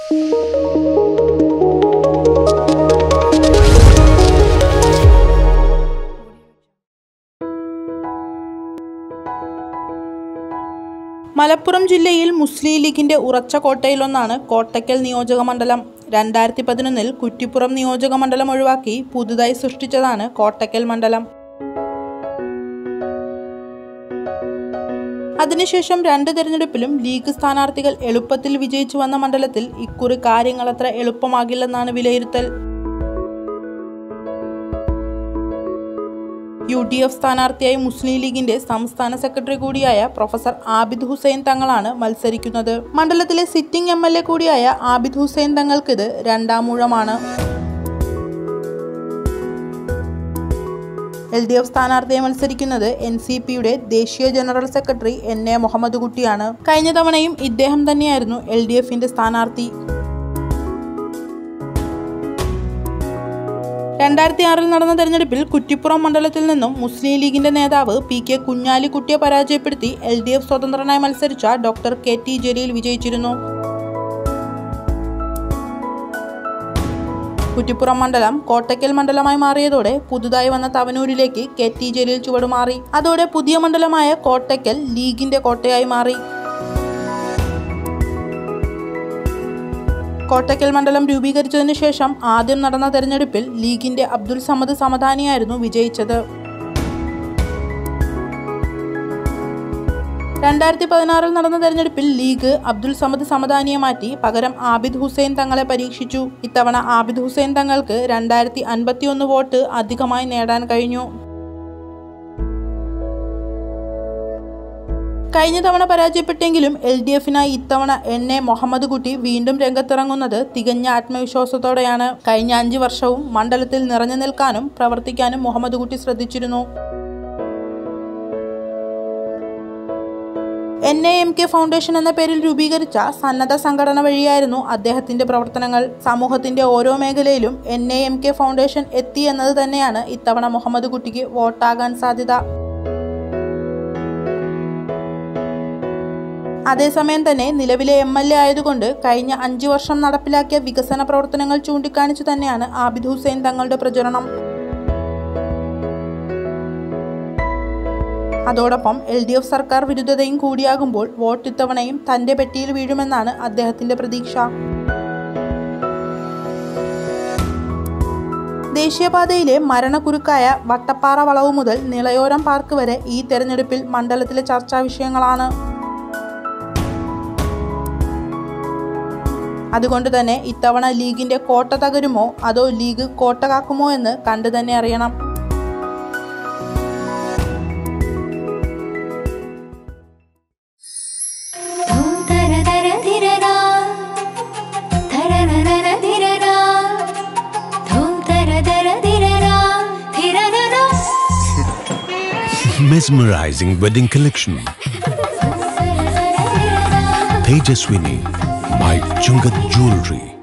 മലപ്പുറം ജില്ലയിൽ മുസ്ലിം ലീഗിന്റെ ഉറച്ച കോട്ടയിലൊന്നാണ് കോട്ടയ്ക്കൽ നിയോജക മണ്ഡലം രണ്ടായിരത്തി പതിനൊന്നിൽ കുറ്റിപ്പുറം നിയോജക മണ്ഡലം ഒഴിവാക്കി പുതുതായി സൃഷ്ടിച്ചതാണ് കോട്ടയ്ക്കൽ മണ്ഡലം അതിനുശേഷം രണ്ട് തെരഞ്ഞെടുപ്പിലും ലീഗ് സ്ഥാനാർത്ഥികൾ എളുപ്പത്തിൽ വിജയിച്ചു വന്ന മണ്ഡലത്തിൽ ഇക്കുറി കാര്യങ്ങളത്ര എളുപ്പമാകില്ലെന്നാണ് വിലയിരുത്തൽ യു ഡി എഫ് സ്ഥാനാർത്ഥിയായി മുസ്ലിം ലീഗിന്റെ സംസ്ഥാന സെക്രട്ടറി കൂടിയായ പ്രൊഫസർ ആബിദ് ഹുസൈൻ തങ്ങളാണ് മത്സരിക്കുന്നത് മണ്ഡലത്തിലെ സിറ്റിംഗ് എം എൽ എ കൂടിയായ ആബിദ് ഹുസൈൻ തങ്ങൾക്കിത് രണ്ടാം ഊഴമാണ് എൽ ഡി എഫ് സ്ഥാനാർത്ഥിയെ മത്സരിക്കുന്നത് എൻ സി പിയുടെ ദേശീയ general secretary N A Muhammad കുട്ടിയാണ് കഴിഞ്ഞ തവണയും ഇദ്ദേഹം തന്നെയായിരുന്നു എൽ ഡി എഫിന്റെ സ്ഥാനാർത്ഥി രണ്ടായിരത്തി ആറിൽ നടന്ന തെരഞ്ഞെടുപ്പിൽ കുറ്റിപ്പുറം മണ്ഡലത്തിൽ നിന്നും മുസ്ലിം ലീഗിന്റെ നേതാവ് പി കെ കുഞ്ഞാലിക്കുട്ടിയെ പരാജയപ്പെടുത്തി എൽ ഡി എഫ് സ്വതന്ത്രനായി മത്സരിച്ച ഡോക്ടർ കെ ടി ജലീൽ വിജയിച്ചിരുന്നു കുറ്റിപ്പുറം മണ്ഡലം കോട്ടയ്ക്കൽ മണ്ഡലമായി മാറിയതോടെ പുതുതായി വന്ന തവനൂരിലേക്ക് കെ ടി ജലീൽ ചുവടുമാറി അതോടെ പുതിയ മണ്ഡലമായ കോട്ടയ്ക്കൽ ലീഗിന്റെ കോട്ടയായി മാറി കോട്ടയ്ക്കൽ മണ്ഡലം രൂപീകരിച്ചതിനു ശേഷം ആദ്യം നടന്ന തെരഞ്ഞെടുപ്പിൽ ലീഗിന്റെ അബ്ദുൽ സമദ് സമദാനിയായിരുന്നു വിജയിച്ചത് രണ്ടായിരത്തി പതിനാറിൽ നടന്ന തെരഞ്ഞെടുപ്പിൽ ലീഗ് അബ്ദുൽ സമദ് സമദാനിയെ മാറ്റി പകരം ആബിദ് ഹുസൈൻ തങ്ങളെ പരീക്ഷിച്ചു ഇത്തവണ ആബിദ് ഹുസൈൻ തങ്ങൾക്ക് രണ്ടായിരത്തി അൻപത്തിയൊന്ന് വോട്ട് അധികമായി നേടാൻ കഴിഞ്ഞു കഴിഞ്ഞ തവണ പരാജയപ്പെട്ടെങ്കിലും എൽ ഡി എഫിനായി ഇത്തവണ എൻ എ മുഹമ്മദ് കുട്ടി വീണ്ടും രംഗത്തിറങ്ങുന്നത് തികഞ്ഞ ആത്മവിശ്വാസത്തോടെയാണ് കഴിഞ്ഞ അഞ്ച് വർഷവും മണ്ഡലത്തിൽ നിറഞ്ഞു നിൽക്കാനും പ്രവർത്തിക്കാനും മുഹമ്മദ് കുട്ടി ശ്രദ്ധിച്ചിരുന്നു N A M K foundation എന്ന പേരിൽ രൂപീകരിച്ച സന്നദ്ധ സംഘടന വഴിയായിരുന്നു അദ്ദേഹത്തിന്റെ പ്രവർത്തനങ്ങൾ സമൂഹത്തിന്റെ ഓരോ മേഖലയിലും N A M K foundation എത്തി എന്നത് തന്നെയാണ് ഇത്തവണ മുഹമ്മദ് കുട്ടിക്ക് വോട്ടാകാൻ സാധ്യത അതേസമയം തന്നെ നിലവിലെ എം എൽ എ ആയതുകൊണ്ട് കഴിഞ്ഞ അഞ്ചു വർഷം നടപ്പിലാക്കിയ വികസന പ്രവർത്തനങ്ങൾ ചൂണ്ടിക്കാണിച്ചു തന്നെയാണ് ആബിദ് ഹുസൈൻ തങ്ങളുടെ പ്രചരണം അതോടൊപ്പം എൽ ഡി എഫ് സർക്കാർ വിരുദ്ധതയും കൂടിയാകുമ്പോൾ വോട്ട് ഇത്തവണയും തന്റെ പെട്ടിയിൽ വീഴുമെന്നാണ് അദ്ദേഹത്തിന്റെ പ്രതീക്ഷ ദേശീയപാതയിലെ മരണക്കുരുക്കായ വട്ടപ്പാറ വളവ് മുതൽ നിളയോരം പാർക്ക് വരെ ഈ തെരഞ്ഞെടുപ്പിൽ മണ്ഡലത്തിലെ ചർച്ചാ വിഷയങ്ങളാണ് അതുകൊണ്ട് തന്നെ ഇത്തവണ ലീഗിന്റെ കോട്ട തകരുമോ അതോ ലീഗ് കോട്ട കാക്കുമോ എന്ന് കണ്ടു തന്നെ അറിയണം ധൂം തര തര ധിരരാ ധരരരര ധിരരാ ധൂം തര തര ധിരരാ ധിരരരാ Mesmerizing wedding collection. Tejaswini by Chungat Jewelry.